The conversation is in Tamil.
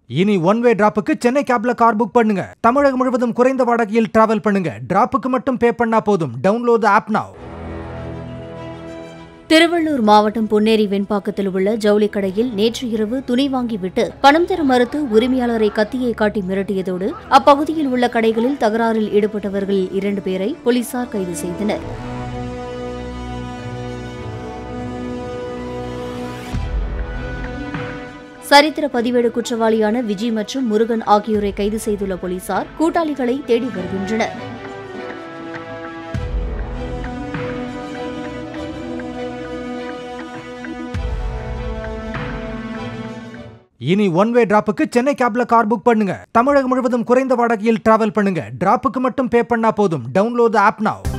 இனி ஒன் வே டிராப்புக்கு சென்னை கேப்ல கார் புக் பண்ணுங்க தமிழகம் முழுவதும் குறைந்த வாடகையில் டிராவல் பண்ணுங்க டிராப்புக்கு மட்டும் பே பண்ணா போதும் டவுன்லோட் ஆப் now திருவள்ளூர் மாவட்டம் பொன்னேரி வெண்பாக்கத்தில் உள்ள ஜவுளி கடையில் நேற்று இரவு துணி வாங்கிவிட்டு பணம் தர மறுத்து உரிமையாளரை கத்தியை காட்டி மிரட்டியதோடு அப்பகுதியில் உள்ள கடைகளில் தகராறில் ஈடுபட்டவர்களில் இரண்டு பேரை போலீசார் கைது செய்தனர் சரித்திர பதிவேடு குற்றவாளியான விஜய் மற்றும் முருகன் ஆகியோரை கைது செய்துள்ள போலீசார் கூட்டாளிகளை தேடி வருகின்றனர் இனி ஒன் வே டிராப்புக்கு சென்னை கேப்ல கார் புக் பண்ணுங்க தமிழகம் முழுவதும் குறைந்த வாடகையில் டிராவல் பண்ணுங்க டிராப்புக்கு மட்டும் பே பண்ணா போதும் டவுன்லோட் ஆப் now